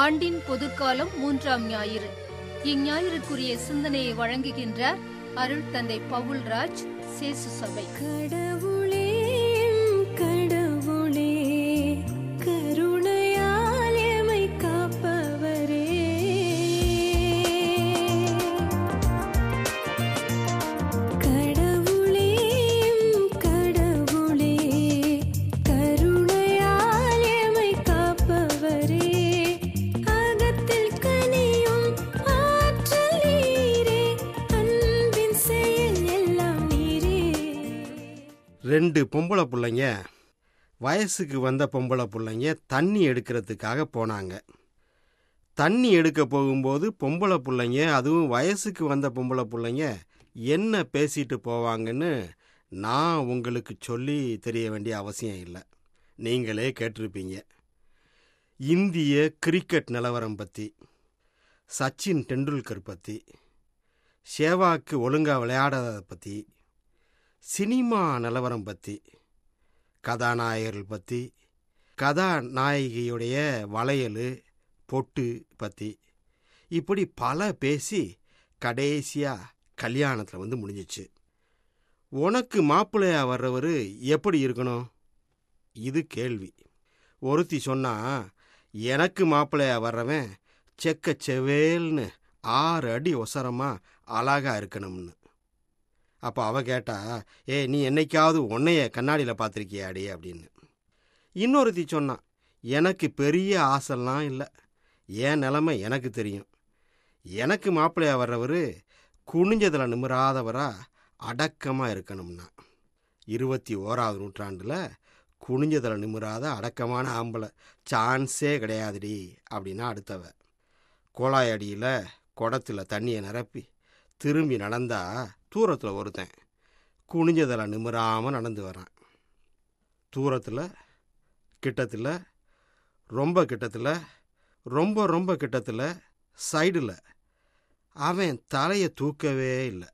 ஆண்டின் பொதுக்காலம் மூன்றாம் ஞாயிறு இஞ்ஞாயிறுக்குரிய சிந்தனையை வழங்குகின்றார் அருள் தந்தை பவுல்ராஜ் சேசு சபை கடவுளே கடவுளே கருணையால் எமை காப்பவரே கடவுளே கடவுளே கருணையால் எமை காப்பவரே அகத்தில் கனியும் ஆற்றல் நீரே அன்பின் செயல் எல்லாம் நீரே ரெண்டு பொம்பளை பிள்ளைங்க வயசுக்கு வந்த பொம்பளை பிள்ளைங்க தண்ணி எடுக்கிறதுக்காக போனாங்க தண்ணி எடுக்க போகும்போது பொம்பளை பிள்ளைங்க அதுவும் வயசுக்கு வந்த பொம்பளை பிள்ளைங்க என்ன பேசிட்டு போவாங்கன்னு நான் உங்களுக்கு சொல்லி தெரிய வேண்டிய அவசியம் இல்லை நீங்களே கேட்டிருப்பீங்க இந்திய கிரிக்கெட் நிலவரம் பற்றி சச்சின் டெண்டுல்கர் பற்றி சேவாக்கு ஒழுங்காக விளையாடாததை பற்றி சினிமா நிலவரம் பற்றி கதாநாயகர்கள் பற்றி கதாநாயகியுடைய வளையல் பொட்டு பற்றி இப்படி பல பேசி கடைசியாக கல்யாணத்தில் வந்து முடிஞ்சிச்சு உனக்கு மாப்பிள்ளையா வர்றவர் எப்படி இருக்கணும் இது கேள்வி ஒருத்தி சொன்னா எனக்கு மாப்பிள்ளையா வர்றவன் செக்க செவேல்னு ஆறு அடி ஒசரமா அழகா இருக்கணும்னு அப்போ அவ கேட்டா ஏ நீ என்னைக்காவது உன்னைய கண்ணாடியில் பார்த்துருக்கியாடி அப்படின்னு இன்னொருத்தி சொன்னான் எனக்கு பெரிய ஆசைலாம் இல்லை என் நிலைமை எனக்கு தெரியும் எனக்கு மாப்பிள்ளையா வர்றவர் குனிஞ்சதில் நிமிராதவரா அடக்கமாக இருக்கணும்னா இருபத்தி ஓராவது நூற்றாண்டில் குனிஞ்சதில் நிமிராத அடக்கமான ஆம்பளை சான்ஸே கிடையாதுடி அப்படின்னா அடுத்தவ குழாய் அடியில் குடத்தில் தண்ணியை நிரப்பி திரும்பி நடந்தா தூரத்தில் ஒருத்தன் குனிஞ்சதில் நிமிராமல் நடந்து வரான் தூரத்தில் கிட்டத்தில் ரொம்ப கிட்டத்தில் ரொம்ப ரொம்ப கிட்டத்தில் சைடில் அவன் தலையை தூக்கவே இல்லை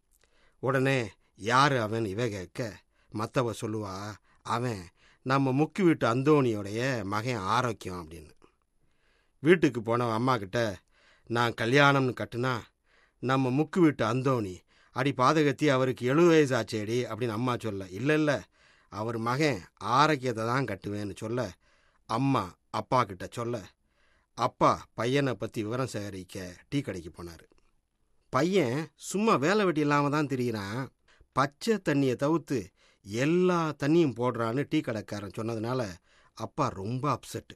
உடனே யார் அவன் இவ கேட்க மற்றவ சொல்லுவா அவன் நம்ம முக்கி வீட்டு அந்தோணியோடைய மகன் ஆரோக்கியம் அப்படின்னு வீட்டுக்கு போனவன் அம்மா கிட்ட நான் கல்யாணம்னு கட்டுனா நம்ம முக்கு வீட்டு அந்தோணி அடி பாதகத்தி அவருக்கு எழுபது வயசு ஆச்சேடி அப்படின்னு அம்மா சொல்ல இல்லை இல்லை அவர் மகன் ஆரோக்கியத்தை தான் கட்டுவேன்னு சொல்ல அம்மா அப்பா கிட்ட சொல்ல அப்பா பையனை பற்றி விவரம் சேகரிக்க டீ கடைக்கு போனார் பையன் சும்மா வேலை வெட்டி இல்லாமல் தான் திரியிறான் பச்சை தண்ணியை தவிர்த்து எல்லா தண்ணியும் போடுறான்னு டீ கடைக்காரன் சொன்னதுனால அப்பா ரொம்ப அப்செட்டு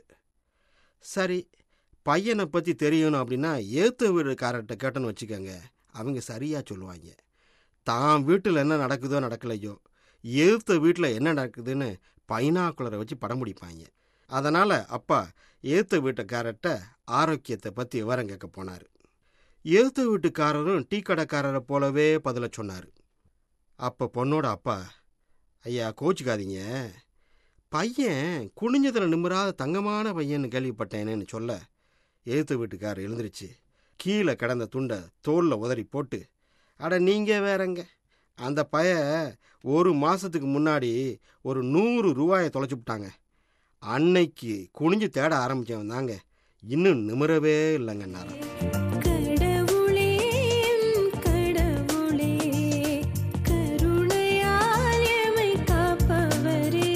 சரி பையனை பற்றி தெரியணும் அப்படின்னா ஏற்ற வீடுக்காரர்கிட்ட கேட்டோன்னு வச்சுக்கோங்க அவங்க சரியாக சொல்லுவாங்க தான் வீட்டில் என்ன நடக்குதோ நடக்கலையோ ஏற்ற வீட்டில் என்ன நடக்குதுன்னு பைனாக்குலரை வச்சு படம் பிடிப்பாங்க அதனால் அப்பா ஏற்ற வீட்டுக்காரர்கிட்ட ஆரோக்கியத்தை பற்றி விவரம் கேட்க போனார் ஏற்ற வீட்டுக்காரரும் டீ கடைக்காரரை போலவே பதில சொன்னார் அப்போ பொண்ணோட அப்பா ஐயா கோச்சிக்காதீங்க பையன் குனிஞ்சதில் நிமிராத தங்கமான பையன்னு கேள்விப்பட்டேனேன்னு சொல்ல எழுத்து வீட்டுக்காரர் எழுந்திருச்சு கீழே கிடந்த துண்டை தோளில் உதறி போட்டு அட நீங்கள் வேறங்க அந்த பய ஒரு மாதத்துக்கு முன்னாடி ஒரு நூறு ரூபாயை தொலைச்சி விட்டாங்க அன்னைக்கு குனிஞ்சு தேட ஆரம்பித்தவன் தாங்க இன்னும் நிமிரவே இல்லைங்கன்னாராம் கடவுளே கடவுளே கருணையால் எமை காப்பவரே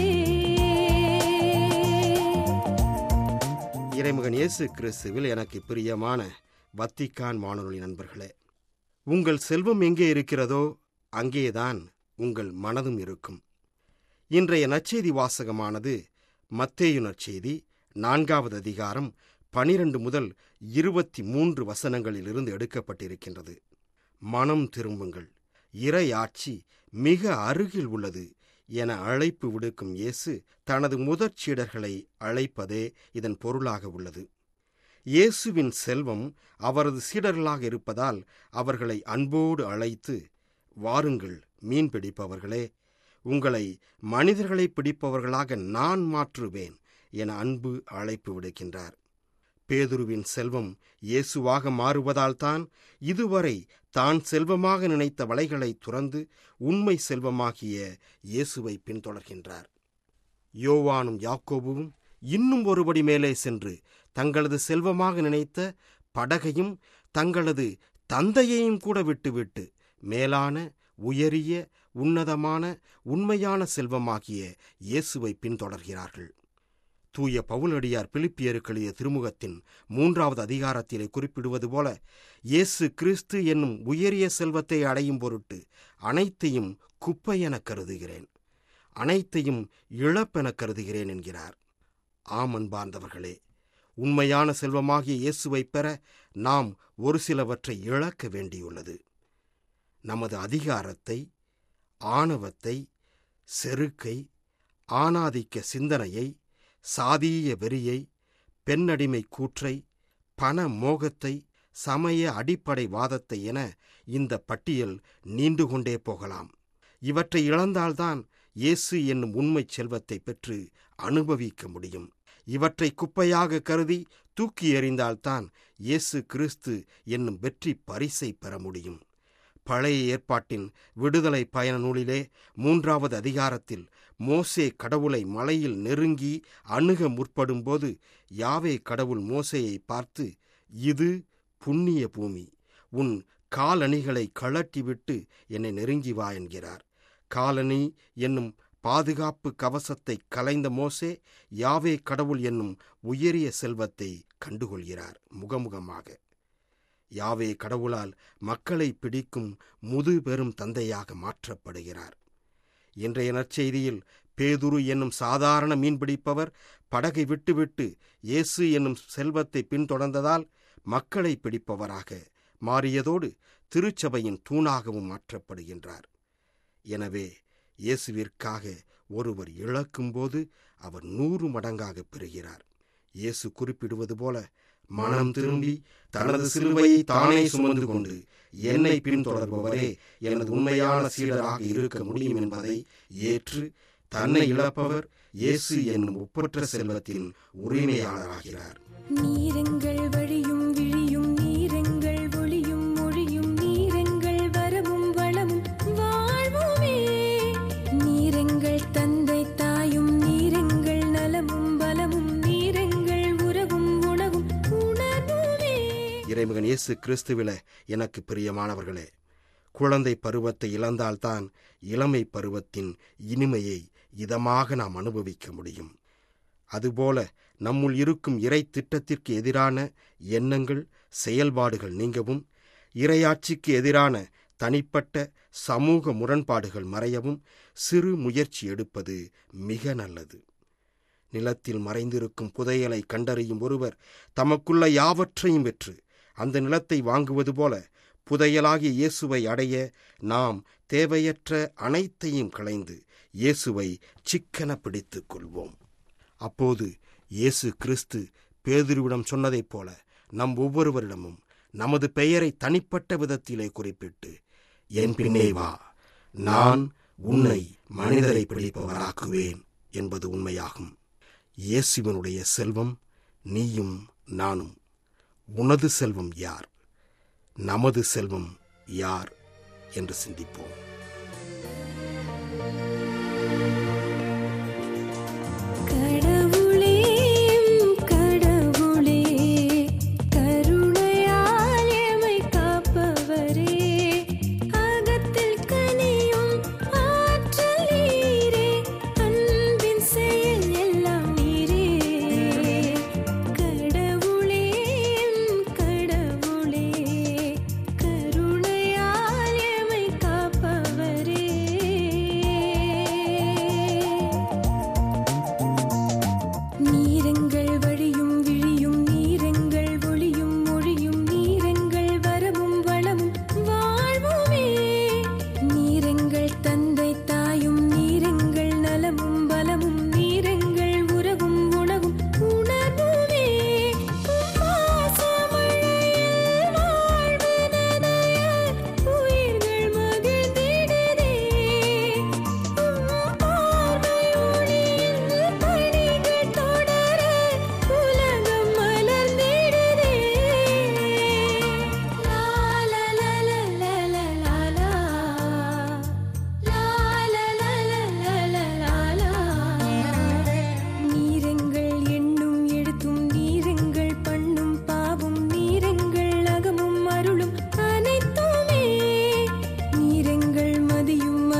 இறைமகன் இயேசு கிறிஸ்துவில் எனக்கு பிரியமான வத்திக்கான் வானொலி நண்பர்களே உங்கள் செல்வம் எங்கே இருக்கிறதோ அங்கேதான் உங்கள் மனதும் இருக்கும் இன்றைய நற்செய்தி வாசகமானது மத்தேயு நற்செய்தி நான்காவது அதிகாரம் பனிரெண்டு முதல் இருபத்தி மூன்று வசனங்களிலிருந்து எடுக்கப்பட்டிருக்கின்றது மனம் திரும்புங்கள் இறையாட்சி மிக அருகில் உள்ளது என அழைப்பு விடுக்கும் இயேசு தனது முதற் சீடர்களை அழைப்பதே இதன் பொருளாக உள்ளது இயேசுவின் செல்வம் அவரது சீடர்களாக இருப்பதால் அவர்களை அன்போடு அழைத்து வாருங்கள் மீன் பிடிப்பவர்களே உங்களை மனிதர்களை பிடிப்பவர்களாக நான் மாற்றுவேன் என அன்பு அழைப்பு விடுக்கின்றார் பேதுருவின் செல்வம் இயேசுவாக மாறுவதால்தான் இதுவரை தான் செல்வமாக நினைத்த வலைகளை துறந்து உண்மை செல்வமாகிய இயேசுவை பின்தொடர்கின்றார் யோவானும் யாக்கோபுவும் இன்னும் ஒருபடி மேலே சென்று தங்களது செல்வமாக நினைத்த படகையும் தங்களது தந்தையையும் கூட விட்டுவிட்டு மேலான உயரிய உன்னதமான உண்மையான செல்வமாகிய இயேசுவை பின்தொடர்கிறார்கள் தூய பவுலடியார் பிலிப்பியருக்கு எழுதிய திருமுகத்தின் மூன்றாவது அதிகாரத்திலே குறிப்பிடுவது போல இயேசு கிறிஸ்து என்னும் உயரிய செல்வத்தை அடையும் பொருட்டு அனைத்தையும் குப்பையென கருதுகிறேன் அனைத்தையும் இழப்பென கருதுகிறேன் என்கிறார் ஆம் அன்பார்ந்தவர்களே உண்மையான செல்வமாகிய இயேசுவை பெற நாம் ஒரு சிலவற்றை இழக்க வேண்டியுள்ளது நமது அதிகாரத்தை ஆணவத்தை செருக்கை ஆணாதிக்க சிந்தனையை சாதீய வெறியை பெண்ணடிமை கூற்றை பண மோகத்தை சமய அடிப்படை வாதத்தை என இந்த பட்டியல் நீண்டு கொண்டே போகலாம் இவற்றை இழந்தால்தான் இயேசு என்னும் உண்மைச் செல்வத்தை பெற்று அனுபவிக்க முடியும் இவற்றை குப்பையாக கருதி தூக்கி எறிந்தால்தான் இயேசு கிறிஸ்து என்னும் வெற்றி பரிசை பெற முடியும் பழைய ஏற்பாட்டின் விடுதலை பயண நூலிலே மூன்றாவது அதிகாரத்தில் மோசே கடவுளை மலையில் நெருங்கி அணுக முற்படும்போது யாவே கடவுள் மோசேயை பார்த்து இது புண்ணிய பூமி உன் காலணிகளை கழட்டிவிட்டு என்னை நெருங்கி வா என்கிறார் காலணி என்னும் பாதுகாப்பு கவசத்தை கலைந்த மோசே யாவே கடவுள் என்னும் உயரிய செல்வத்தை கண்டுகொள்கிறார் முகமுகமாக யாவே கடவுளால் மக்களை பிடிக்கும் முது பெரும் தந்தையாக மாற்றப்படுகிறார் இன்றைய நற்செய்தியில் பேதுரு என்னும் சாதாரண மீன்பிடிப்பவர் படகை விட்டுவிட்டு இயேசு என்னும் செல்வத்தை பின்தொடர்ந்ததால் மக்களை பிடிப்பவராக மாறியதோடு திருச்சபையின் தூணாகவும் மாற்றப்படுகின்றார் எனவே இயேசுவிற்காக ஒருவர் இழக்கும்போது அவர் நூறு மடங்காக பெறுகிறார் இயேசு குறிப்பிடுவது போல மனம் திரும்பி தனது சிலுவையை தானே சுமந்து கொண்டு என்னை பின்தொடர்பவரே எனது உண்மையான சீடராக இருக்க முடியும் என்பதை ஏற்று தன்னை இழப்பவர் இயேசு என்னும் ஒப்பற்ற செல்வத்தின் உரிமையாளராகிறார் நீரெங்கள் வழியும் விழியும் நீரெங்கள் ஒளியும் மொழியும் நீரெங்கள் வரவும் வளமும் வாழ்வுமே நீரெங்கள் தந்தை தாயும் நீரெங்கள் நலமும் பலமும் நீரெங்கள் உறவும் உணவும் உணர்வுமே இறைமகன் இயேசு கிறிஸ்துவில எனக்கு பிரியமானவர்களே குழந்தை பருவத்தை இழந்தால்தான் இளமை பருவத்தின் இனிமையை இதமாக நாம் அனுபவிக்க முடியும் அதுபோல நம்முள் இருக்கும் இறை திட்டத்திற்கு எதிரான எண்ணங்கள் செயல்பாடுகள் நீங்கவும் இறையாட்சிக்கு எதிரான தனிப்பட்ட சமூக முரண்பாடுகள் மறையவும் சிறு முயற்சி எடுப்பது மிக நல்லது நிலத்தில் மறைந்திருக்கும் புதையலை கண்டறியும் ஒருவர் தமக்குள்ள யாவற்றையும் வெற்று அந்த நிலத்தை வாங்குவது போல புதையலாகிய இயேசுவை அடைய நாம் தேவையற்ற அனைத்தையும் களைந்து இயேசுவை சிக்கன பிடித்துக் கொள்வோம் அப்போது இயேசு கிறிஸ்து பேதுருவிடம் சொன்னதைப் போல நம் ஒவ்வொருவரிடமும் நமது பெயரை தனிப்பட்ட விதத்திலே குறிப்பிட்டு என் பின்னே வா நான் உன்னை மனிதரை பிடிப்பவராக்குவேன் என்பது உண்மையாகும் இயேசுவனுடைய செல்வம் நீயும் நானும் உனது செல்வம் யார் நமது செல்வம் யார் என்று சிந்திப்போம் கடவுளே கடவுளே கருணையால் எமை காப்பவரே அகத்தில் கனியும் ஆற்றல் நீரே அன்பின் செயல் எல்லாம் நீரே கடவுளே கடவுளே கருணையால் எமை காப்பவரே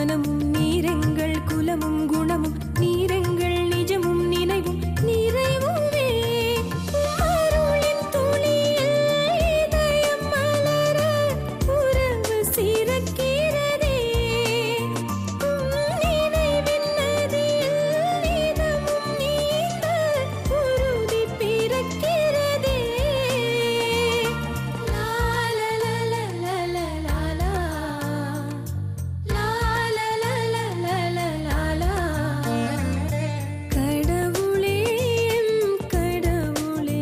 மனமும் நீரெங்கள் குலமும் குணமும் நீரெங்கள் நிஜமும் நினைவும் நிறைவுமே அருளின் துளியில் இதயம் மலர உறவு சிறக்கிறதே நினைவின் நதியில் இதமும் நீந்த உறுதி பிறக்கிறதே லா லா லா லா லா லா லா லா லா லா லா லா லா லா லா கடவுளே எம் கடவுளே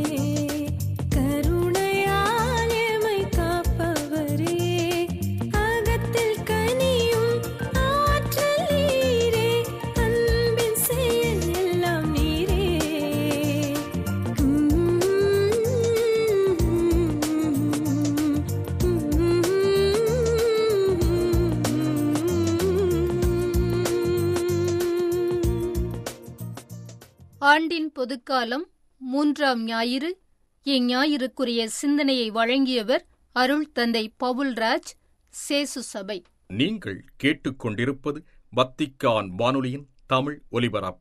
கருணையால் எமை காப்பவரே அகத்தில் கனியும் ஆற்றல் நீரே அன்பின் செயல் எல்லாம் நீரே ஆண்டின் பொதுக்காலம் மூன்றாம் ஞாயிறு இஞ்ஞாயிறுக்குரிய சிந்தனையை வழங்கியவர் அருள் தந்தை பவுல்ராஜ் சேசு சபை நீங்கள் கேட்டுக்கொண்டிருப்பது வத்திக்கான் வானொலியின் தமிழ் ஒலிபரப்பு